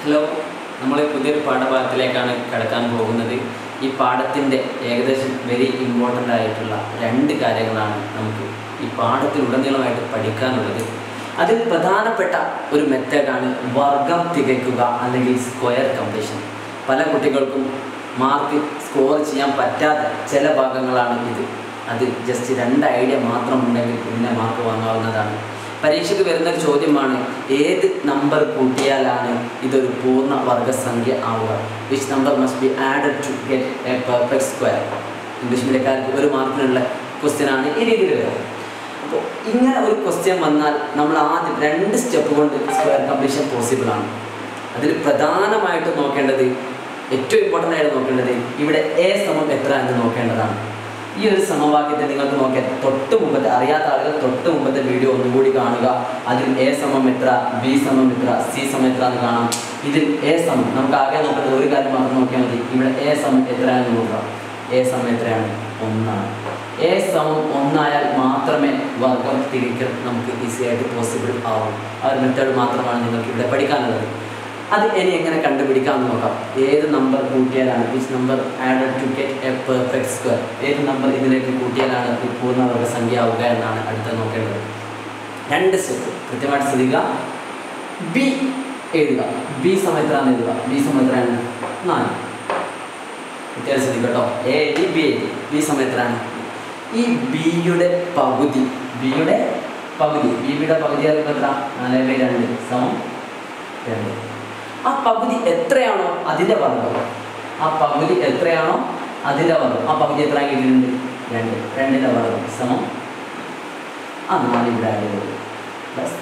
Hello നമ്മൾ പുതിയൊരു പാഠഭാഗത്തിലേക്കാണ് കടക്കാൻ പോകുന്നത് ഈ പാഠത്തിൻ്റെ ഏകദേശം വെരി ഇമ്പോർട്ടൻ്റ് ആയിട്ടുള്ള രണ്ട് കാര്യങ്ങളാണ് നമുക്ക് ഈ പാഠത്തിലുടനീളമായിട്ട് പഠിക്കാനുള്ളത് അതിൽ പ്രധാനപ്പെട്ട ഒരു മെത്തേഡാണ് വർഗം തികയ്ക്കുക അല്ലെങ്കിൽ സ്ക്വയർ കംപ്ലീഷൻ പല കുട്ടികൾക്കും മാർക്ക് സ്കോർ ചെയ്യാൻ പറ്റാത്ത ചില ഭാഗങ്ങളാണ് ഇത് അത് ജസ്റ്റ് രണ്ട് ഐഡിയ മാത്രം ഉണ്ടെങ്കിൽ ഇതിനെ മാർക്ക് വാങ്ങാവുന്നതാണ് പരീക്ഷയ്ക്ക് വരുന്ന ഒരു ചോദ്യമാണ് ഏത് നമ്പർ കൂട്ടിയാലാണ് ഇതൊരു പൂർണ്ണ വർഗസംഖ്യ ആവുക which number must be added to get a perfect square English മീഡിയക്കാർക്ക് ഒരു മാർക്കിനുള്ള ക്വസ്റ്റ്യൻ ആണ് ഈ രീതിയിൽ വരുന്നത് അപ്പോൾ ഇങ്ങനെ ഒരു ക്വസ്റ്റ്യൻ വന്നാൽ നമ്മൾ ആദ്യം രണ്ട് സ്റ്റെപ്പ് കൊണ്ട് സ്ക്വയർ കംപ്ലീഷൻ പോസിബിൾ ആണ് അതിൽ പ്രധാനമായിട്ടും നോക്കേണ്ടത് ഏറ്റവും ഇമ്പോർട്ടൻ്റ് ആയിട്ട് നോക്കേണ്ടത് ഇവിടെ എ സമം എത്ര എന്ന് നോക്കേണ്ടതാണ് ഈ ഒരു സമവാക്യത്തെ നിങ്ങൾക്ക് നോക്കിയാൽ തൊട്ട് മുമ്പത്തെ അറിയാത്ത ആളുകൾ തൊട്ട് മുമ്പത്തെ വീഡിയോ ഒന്നുകൂടി കാണുക അതിൽ എ സമം എത്ര ബി സമം എത്ര സി സമം എത്ര എന്ന് കാണാം ഇതിൽ എ സമം നമുക്ക് ആകെ നോക്കേണ്ടത് ഒരു കാര്യം മാത്രം നോക്കിയാൽ മതി ഇവിടെ എ സമം എത്രയാണെന്ന് നോക്കാം എ സമം എത്രയാണ് ഒന്നാണ് എ സമം ഒന്നായാൽ മാത്രമേ വർഗം തിരിക്കൽ നമുക്ക് ഈസി ആയിട്ട് പോസിബിൾ ആവും ആ ഒരു മെത്തേഡ് മാത്രമാണ് നിങ്ങൾക്ക് ഇവിടെ പഠിക്കാനുള്ളത് അത് ഇനി എങ്ങനെ കണ്ടുപിടിക്കാമെന്ന് നോക്കാം ഏത് നമ്പർ കൂട്ടിയാലാണ് which number added to get a perfect square ഏത് നമ്പർ ഇതിലേക്ക് കൂട്ടിയാലാണ് ഈ പൂർണ്ണവർഗ സംഖ്യ ആവുക എന്നാണ് അടുത്ത് നോക്കേണ്ടത് രണ്ട് സ്റ്റെപ്പ് കൃത്യമായിട്ട് ശ്രദ്ധിക്കുക ബി എഴുതുക ബി സമയത്താണ് എഴുതുക ബി സമയത്താണ് നാല് കൃത്യമായി ശ്രദ്ധിക്കുക കേട്ടോ എ എഴുതി ബി എഴുതി ബി സമയത്താണ് ഈ ബിയുടെ പകുതി ബിയുടെ പകുതി ബിയുടെ പകുതി അറിയുമ്പോൾ എത്ര നാല് ബൈ രണ്ട് സമം രണ്ട് ആ പകുതി എത്രയാണോ അതിൻ്റെ വർഗം ആ പകുതി എത്രയാണോ അതിൻ്റെ വർഗം ആ പകുതി എത്ര കിട്ടിയിട്ടുണ്ട് രണ്ട് രണ്ടിൻ്റെ വർഗം സമം ആ നാല് ഇവിടെ ആഡ് ചെയ്തത് പ്ലസ്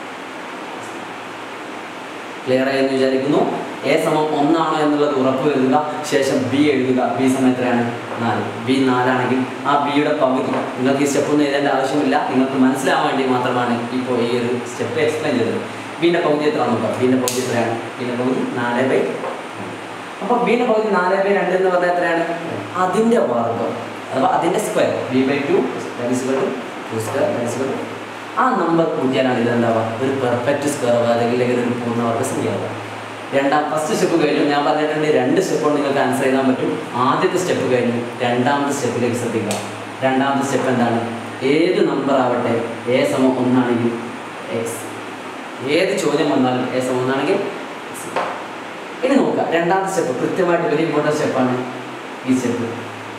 ക്ലിയർ ആയെന്ന് വിചാരിക്കുന്നു എ സമം ഒന്നാണോ എന്നുള്ളത് ഉറപ്പ് വരുത്തുക ശേഷം ബി എഴുതുക ബി സമയം എത്രയാണ് നാല് ബി നാലാണെങ്കിൽ ആ ബിയുടെ പകുതി നിങ്ങൾക്ക് ഈ സ്റ്റെപ്പ് ഒന്നും എഴുതേണ്ട ആവശ്യമില്ല നിങ്ങൾക്ക് മനസ്സിലാവാൻ വേണ്ടി മാത്രമാണ് ഇപ്പോൾ ഈ ഒരു സ്റ്റെപ്പ് എക്സ്പ്ലെയിൻ ചെയ്തത് ബിൻ്റെ പകുതി എത്ര നോക്കാം ബിൻ്റെ പകുതി എത്രയാണ് ബിൻ്റെ പകുതി നാല് ബൈ അപ്പോൾ ബിൻ്റെ പകുതി നാല് ബൈ രണ്ട് എന്ന് പറഞ്ഞാൽ എത്രയാണ് അതിൻ്റെ വർഗം അഥവാ അതിൻ്റെ square b by two two square ആ നമ്പർ കൂട്ടിയാലാണ് ഇതെന്താവുക ഒരു പെർഫെക്റ്റ് സ്ക്വയർ ആവുക അല്ലെങ്കിൽ ഒരു പൂർണ്ണവർഗ സംഖ്യ ആവുക രണ്ടാം ഫസ്റ്റ് സ്റ്റെപ്പ് കഴിഞ്ഞു ഞാൻ പറഞ്ഞിട്ടുണ്ട് രണ്ട് സ്റ്റെപ്പ് കൊണ്ട് നിങ്ങൾക്ക് ആൻസർ ചെയ്യാൻ പറ്റും ആദ്യത്തെ സ്റ്റെപ്പ് കഴിഞ്ഞു രണ്ടാമത്തെ സ്റ്റെപ്പിലേക്ക് ശ്രദ്ധിക്കുക രണ്ടാമത്തെ സ്റ്റെപ്പ് എന്താണ് ഏത് നമ്പർ ആവട്ടെ എ സമം ഒന്നാണെങ്കിൽ എക്സ് ഏത് ചോദ്യം വന്നാലും എ സമം ഒന്നാണെങ്കിൽ X. ഇനി നോക്കുക രണ്ടാമത്തെ സ്റ്റെപ്പ് കൃത്യമായിട്ട് വെരി ഇമ്പോർട്ടൻറ്റ് സ്റ്റെപ്പാണ് ഈ സ്റ്റെപ്പ്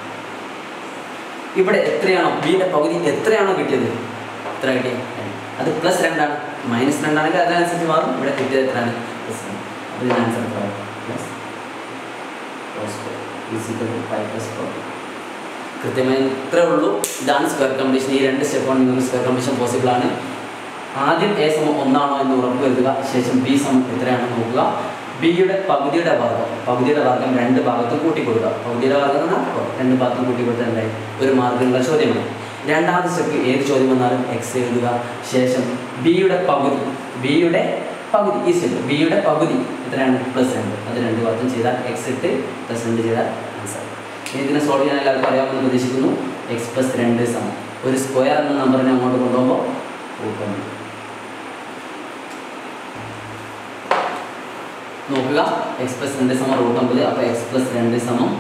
ഇവിടെ എത്രയാണോ ബിയുടെ പകുതി എത്രയാണോ കിട്ടിയത് എത്ര കിട്ടി അത് പ്ലസ് രണ്ടാണ് മൈനസ് രണ്ടാണെങ്കിൽ അതിനനുസരിച്ച് മാറും ഇവിടെ കിട്ടിയത് എത്രയാണ് പ്ലസ് രണ്ട് അപ്പോൾ ഇതിന് ആൻസർ എത്ര പ്ലസ് ഫൈവ് പ്ലസ് ഫോർ കൃത്യമായി ഇത്രേ ഉള്ളൂ ഇതാണ് സ്ക്വയർ കമ്പീഷൻ ഈ രണ്ട് സ്റ്റെപ്പാണ് നിങ്ങൾക്ക് സ്ക്വയർ കമ്പീഷൻ പോസിബിൾ ആണ് ആദ്യം എ സമം ഒന്നാണോ എന്ന് ഉറപ്പ് വരുത്തുക ശേഷം ബി സമം എത്രയാണെന്ന് നോക്കുക ബിയുടെ പകുതിയുടെ വർഗം പകുതിയുടെ വർഗം രണ്ട് ഭാഗത്തും കൂട്ടിക്കൊടുക്കുക പകുതിയുടെ വർഗം എന്നാൽ രണ്ട് ഭാഗത്തും കൂട്ടിക്കൊടുത്താൽ എന്തായി ഒരു മാർഗമുള്ള ചോദ്യമാണ് രണ്ടാമത്തെ സ്റ്റെപ്പ് ഏത് ചോദ്യം വന്നാലും എക്സ് എഴുതുക ശേഷം ബിയുടെ പകുതി ബിയുടെ പകുതി ഈ സ്റ്റെപ്പ് ബിയുടെ പകുതി എത്രയാണ് പ്ലസ് രണ്ട് അത് രണ്ട് ഭാഗത്തും ചെയ്താൽ എക്സ് ഇട്ട് പ്ലസ് രണ്ട് ചെയ്താൽ ആൻസർ ഇനി ഇതിനെ സോൾവ് ചെയ്യാൻ എല്ലാവർക്കും അറിയാമെന്ന് പ്രതീക്ഷിക്കുന്നു എക്സ് പ്ലസ് രണ്ട് സമം ഒരു സ്ക്വയർ എന്ന നമ്പറിനെ അങ്ങോട്ട് കൊണ്ടുപോകുമ്പോൾ കൂട്ടുന്നു നോക്കുക എക്സ് പ്ലസ് രണ്ട് സമം റൂട്ട് ഒമ്പത് അപ്പോൾ എക്സ് പ്ലസ് രണ്ട് സമം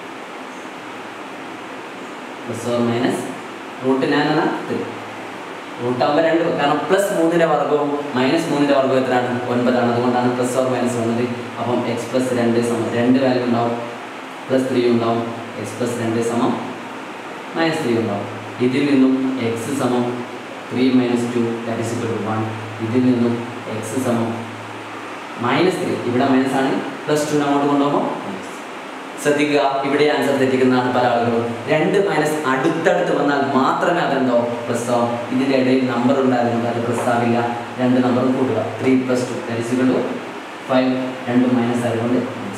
പ്ലസ് ഓർ മൈനസ് റൂട്ട് ഞാൻ എന്നാ ത്രീ റൂട്ട് ആകുമ്പോൾ രണ്ട് കാരണം പ്ലസ് മൂന്നിൻ്റെ വർഗവും മൈനസ് മൂന്നിൻ്റെ വർഗവും എത്രയാണ് ഒൻപതാണ് അതുകൊണ്ടാണ് പ്ലസ് ഓർ മൈനസ് വന്നത് അപ്പം എക്സ് പ്ലസ് രണ്ട് സമം രണ്ട് വാല്യൂ ഉണ്ടാവും പ്ലസ് ത്രീ ഉണ്ടാവും എക്സ് പ്ലസ് രണ്ട് സമം മൈനസ് ത്രീ ഉണ്ടാവും ഇതിൽ നിന്നും എക്സ് സമം ത്രീ minus two that is equal to one ഇതിൽ നിന്നും എക്സ് സമം മൈനസ് ത്രീ ഇവിടെ മൈനസ് ആണ് പ്ലസ് ടു അങ്ങോട്ട് കൊണ്ടുപോകുമ്പോൾ ശ്രദ്ധിക്കുക ഇവിടെ ആൻസർ തെറ്റിക്കുന്നതാണ് പല ആളുകളും രണ്ട് മൈനസ് അടുത്തടുത്ത് വന്നാൽ മാത്രമേ അതെന്തോ പ്ലസ് ആവും ഇതിൻ്റെ ഇടയിൽ നമ്പർ ഉണ്ടായതുകൊണ്ട് അത് പ്ലസ് ആവില്ല രണ്ട് നമ്പർ കൂട്ടുക ത്രീ പ്ലസ് ടു ധരിച്ചുകൾ ഫൈവ് രണ്ട് മൈനസ് ആയതുകൊണ്ട്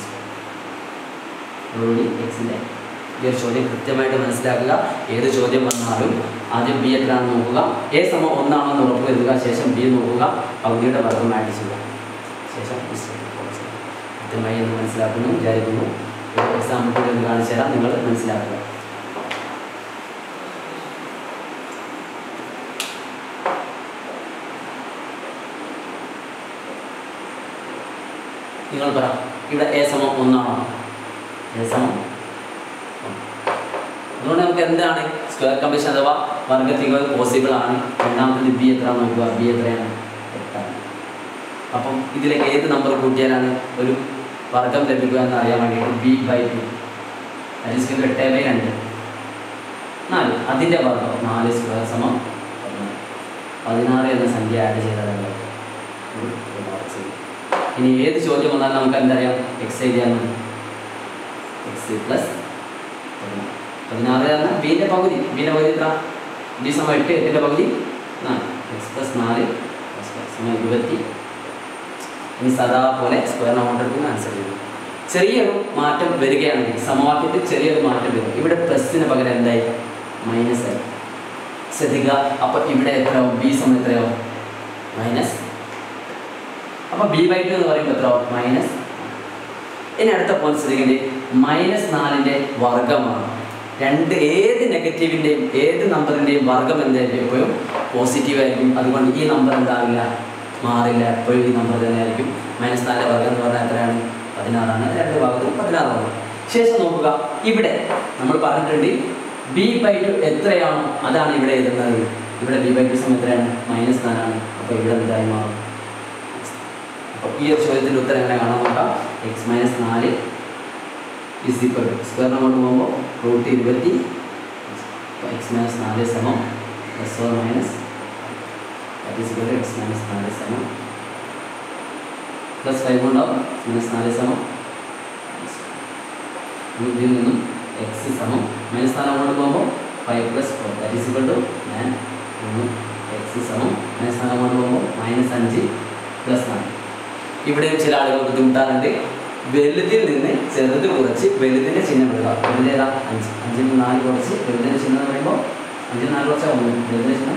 ഓൾറെഡി എക്സിൻ്റെ ഈ ഒരു ചോദ്യം കൃത്യമായിട്ട് മനസ്സിലാക്കുക ഏത് ചോദ്യം വന്നാലും ആദ്യം ബി എത്രയാണെന്ന് നോക്കുക എ സമം ഒന്നാണോ എന്ന് ഉറപ്പ് വരുത്തുക ശേഷം ബി നോക്കുക പകുതിയുടെ വർഗം ആഡ് ചെയ്യുക ശേഷം ഈ സ്റ്റെപ്പ് follow ചെയ്യുക. കൃത്യമായി എന്ന് മനസ്സിലാക്കുന്നു വിചാരിക്കുന്നു ഒരു എക്സാമ്പിൾ കൂടി ഒന്ന് കാണിച്ചു തരാം നിങ്ങൾ മനസ്സിലാക്കുക നിങ്ങൾ പറ ഇവിടെ എ സമം ഒന്നാണോ എ സമം ഒന്ന്. അതുകൊണ്ട് നമുക്ക് എന്താണ് സ്ക്വയർ കമ്പീഷൻ അഥവാ വർഗത്തികൾ പോസിബിൾ ആണ് രണ്ടാമത്തെ ബി എത്ര നോക്കുക ബി എത്രയാണ് എട്ടാണ് അപ്പം ഇതിലേക്ക് ഏത് നമ്പർ കൂട്ടിയാലാണ് ഒരു വർഗം ലഭിക്കുക എന്ന് അറിയാൻ വേണ്ടിയിട്ട് ബി ബൈ ടു അരിസ്കിൽ എട്ട് ബൈ രണ്ട് നാല് അതിൻ്റെ വർഗം നാല് സ്ക്വയർ സമം പതിനാറ് പതിനാറ് എന്ന സംഖ്യ ആഡ് ചെയ്താൽ എന്താവും? ഒരു പതിനാറ് ചെയ്യും. ഇനി ഏത് ചോദ്യം വന്നാലും നമുക്ക് എന്തറിയാം എക്സ് എഴുതിയാൽ മതി എക്സ് പ്ലസ് പതിനാറ് പതിനാറ് പറഞ്ഞാൽ ബിൻ്റെ പകുതി ബിൻ്റെ പകുതി എത്ര ബി സമം എട്ട് എട്ടിൻ്റെ പകുതി നാല് എക്സ് പ്ലസ് നാല് സമം ഇരുപത്തി ഇനി സദാ പോലെ സ്ക്വയർ നോട്ട് എടുക്കുന്ന ആൻസർ ചെയ്യും ചെറിയൊരു മാറ്റം വരികയാണെങ്കിൽ സമവാക്യത്തിൽ ചെറിയൊരു മാറ്റം വരും ഇവിടെ പ്ലസിന് പകരം എന്തായി മൈനസ് ആയി ശ്രദ്ധിക്കുക അപ്പോൾ ഇവിടെ എത്രയാവും ബി സമയം എത്രയാവും മൈനസ് അപ്പോൾ ബി ബൈ ടു എന്ന് പറയുമ്പോൾ എത്രയാവും മൈനസ് ഇനി അടുത്ത പോയിന്റ് ശ്രദ്ധിക്കേണ്ടത് മൈനസ് നാലിൻ്റെ വർഗമാണ് രണ്ട് ഏത് നെഗറ്റീവിൻ്റെയും ഏത് നമ്പറിൻ്റെയും വർഗം എന്തായാലും എപ്പോഴും പോസിറ്റീവ് ആയിരിക്കും അതുകൊണ്ട് ഈ നമ്പർ എന്താവില്ല മാറില്ല എപ്പോഴും ഈ നമ്പർ തന്നെ ആയിരിക്കും മൈനസ് നാലിൻ്റെ വർഗം എന്ന് പറഞ്ഞാൽ എത്രയാണ് പതിനാറാണ് രണ്ട് ഭാഗത്തും പതിനാറാണ് ശേഷം നോക്കുക ഇവിടെ നമ്മൾ പറഞ്ഞിട്ടുണ്ട് ബി ബൈ ടു എത്രയാണോ അതാണ് ഇവിടെ എഴുതുന്നത് ഇവിടെ ബി ബൈ ടു സമയം എത്രയാണ് മൈനസ് നാലാണ് അപ്പോൾ ഇവിടെ എന്തായി മാറും അപ്പോൾ ഈ ഒരു ചോദ്യത്തിൻ്റെ ഉത്തരം എങ്ങനെ കാണാൻ നോക്കാം എക്സ് മൈനസ് നാല് ഇസ് ഈക്വൽ ടു സ്ക്വയർ അങ്ങോട്ട് പോകുമ്പോൾ റൂട്ട് ഇരുപത്തി എക്സ് മൈനസ് നാല് സമം plus or minus that is equal to X minus നാല് സമം പ്ലസ് ഫൈവ് ഉണ്ടാവും മൈനസ് നാല് സമം ഇതിൽ നിന്നും എക്സ് സമം മൈനസ് നാല് അങ്ങോട്ട് പോകുമ്പോൾ five plus four that is equal to nine മൂന്ന് എക്സ് സമം മൈനസ് നാല് അങ്ങോട്ട് പോകുമ്പോൾ മൈനസ് അഞ്ച് പ്ലസ് നാല് ഇവിടെയും ചില ആളുകൾ ബുദ്ധിമുട്ടാറുണ്ട് വലുതിൽ നിന്ന് ചെറുത് കുറച്ച് വലുതിൻ്റെ ചിഹ്നം ഇടുക വലുതേതാ അഞ്ച് അഞ്ചിൽ നിന്ന് നാല് കുറച്ച് വലുതിൻ്റെ ചിഹ്നം എന്ന് പറയുമ്പോൾ അഞ്ചിൽ നാല് കുറച്ച് ഒന്ന് വലുതിൻ്റെ ചിഹ്നം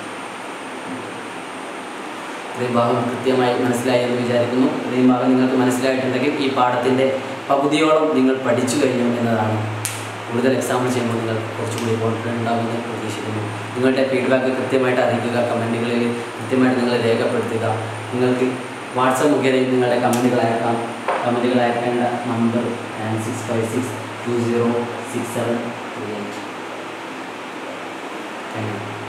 ഇത്രയും ഭാഗം കൃത്യമായി മനസ്സിലായി എന്ന് വിചാരിക്കുന്നു ഇത്രയും ഭാഗം നിങ്ങൾക്ക് മനസ്സിലായിട്ടുണ്ടെങ്കിൽ ഈ പാഠത്തിൻ്റെ പകുതിയോളം നിങ്ങൾ പഠിച്ചു കഴിഞ്ഞു എന്നതാണ് കൂടുതൽ എക്സാമ്പിൾ ചെയ്യുമ്പോൾ നിങ്ങൾ കുറച്ചുകൂടി കോൺഫിഡൻറ്റ് ഉണ്ടാകുമെന്ന് പ്രതീക്ഷിക്കുന്നു നിങ്ങളുടെ ഫീഡ്ബാക്ക് കൃത്യമായിട്ട് അറിയിക്കുക കമൻറ്റുകളിൽ കൃത്യമായിട്ട് നിങ്ങൾ രേഖപ്പെടുത്തുക നിങ്ങൾക്ക് വാട്സപ്പ് മുഖേനയും നിങ്ങളുടെ കമൻറ്റുകൾ അയക്കാം കമൻറ്റുകൾ അയക്കേണ്ട number nine six five six two zero six seven three eight thank U